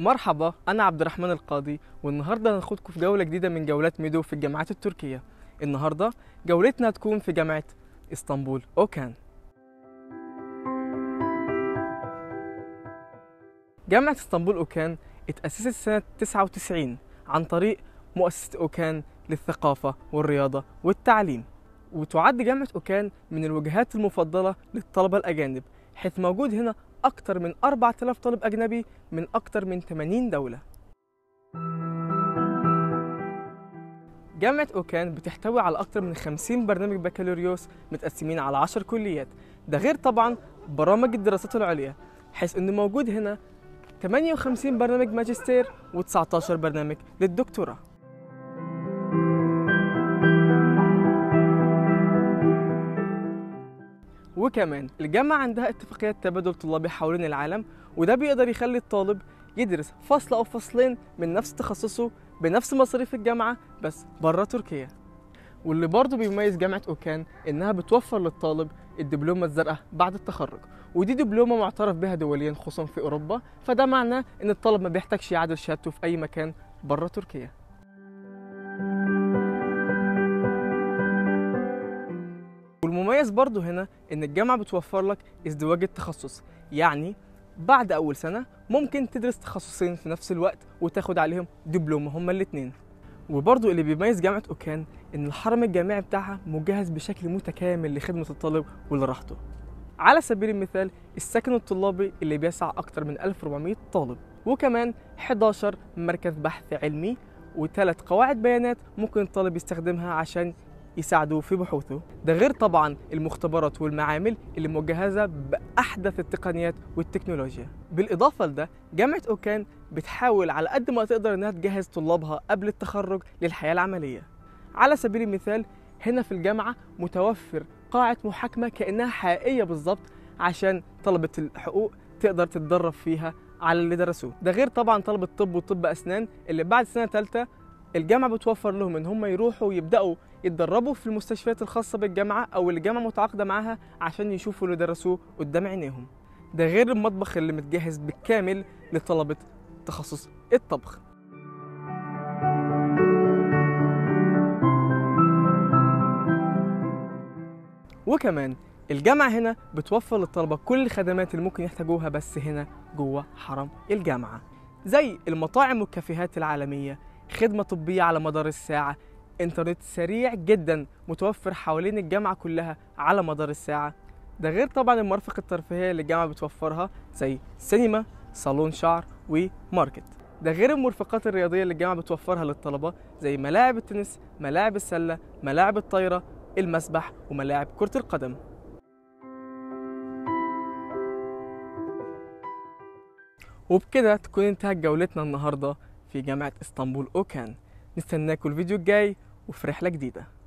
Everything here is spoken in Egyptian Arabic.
مرحبا أنا عبد الرحمن القاضي والنهاردة هناخدكم في جولة جديدة من جولات ميدو في الجامعات التركية النهاردة جولتنا هتكون في جامعة اسطنبول أوكان جامعة اسطنبول أوكان اتأسست سنة 99 عن طريق مؤسسة أوكان للثقافة والرياضة والتعليم وتعد جامعة أوكان من الوجهات المفضلة للطلبة الأجانب حيث موجود هنا أكثر من 4000 طالب أجنبي من أكثر من 80 دولة جامعة أوكان بتحتوي على أكثر من 50 برنامج بكالوريوس متقسمين على 10 كليات ده غير طبعا برامج الدراسات العليا حيث إنه موجود هنا 58 برنامج ماجستير و19 برنامج للدكتوراه وكمان الجامعة عندها اتفاقيات تبادل طلابي حوالين العالم وده بيقدر يخلي الطالب يدرس فصل أو فصلين من نفس تخصصه بنفس مصاريف الجامعة بس بره تركيا واللي برضه بيميز جامعة أوكان إنها بتوفر للطالب الدبلومة الزرقاء بعد التخرج ودي دبلومة معترف بها دوليا خصوصا في أوروبا فده معناه إن الطالب ما بيحتاجش يعادل شهادته في أي مكان بره تركيا والمميز برضه هنا ان الجامعه بتوفر لك ازدواج التخصص يعني بعد اول سنه ممكن تدرس تخصصين في نفس الوقت وتاخد عليهم دبلومه هما الاثنين وبرضه اللي بيميز جامعه اوكان ان الحرم الجامعي بتاعها مجهز بشكل متكامل لخدمه الطالب ولراحته على سبيل المثال السكن الطلابي اللي بيسع اكتر من 1400 طالب وكمان 11 مركز بحث علمي وثلاث قواعد بيانات ممكن الطالب يستخدمها عشان يساعدوه في بحوثه ده غير طبعا المختبرات والمعامل اللي مجهزة بأحدث التقنيات والتكنولوجيا بالإضافة لده جامعة أوكان بتحاول على قد ما تقدر إنها تجهز طلابها قبل التخرج للحياة العملية على سبيل المثال هنا في الجامعة متوفر قاعة محاكمة كأنها حقيقية بالظبط عشان طلبة الحقوق تقدر تتدرب فيها على اللي درسوه ده غير طبعا طلبة طب وطب أسنان اللي بعد سنة ثالثة الجامعة بتوفر لهم إن هم يروحوا ويبدأوا يتدربوا في المستشفيات الخاصة بالجامعة أو اللي الجامعة متعاقدة معاها عشان يشوفوا اللي درسوه قدام عينيهم ده غير المطبخ اللي متجهز بالكامل لطلبة تخصص الطبخ وكمان الجامعة هنا بتوفر للطلبة كل الخدمات اللي ممكن يحتاجوها بس هنا جوه حرم الجامعة زي المطاعم والكافيهات العالمية خدمة طبية على مدار الساعة انترنت سريع جدا متوفر حوالين الجامعة كلها على مدار الساعة ده غير طبعا المرافق الترفيهية اللي الجامعة بتوفرها زي سينما صالون شعر وماركت ده غير المرفقات الرياضية اللي الجامعة بتوفرها للطلبة زي ملاعب التنس ملاعب السلة ملاعب الطايرة المسبح وملاعب كرة القدم وبكده تكون انتهت جولتنا النهارده في جامعة اسطنبول أوكان نستناكم الفيديو الجاي وفي رحلة جديدة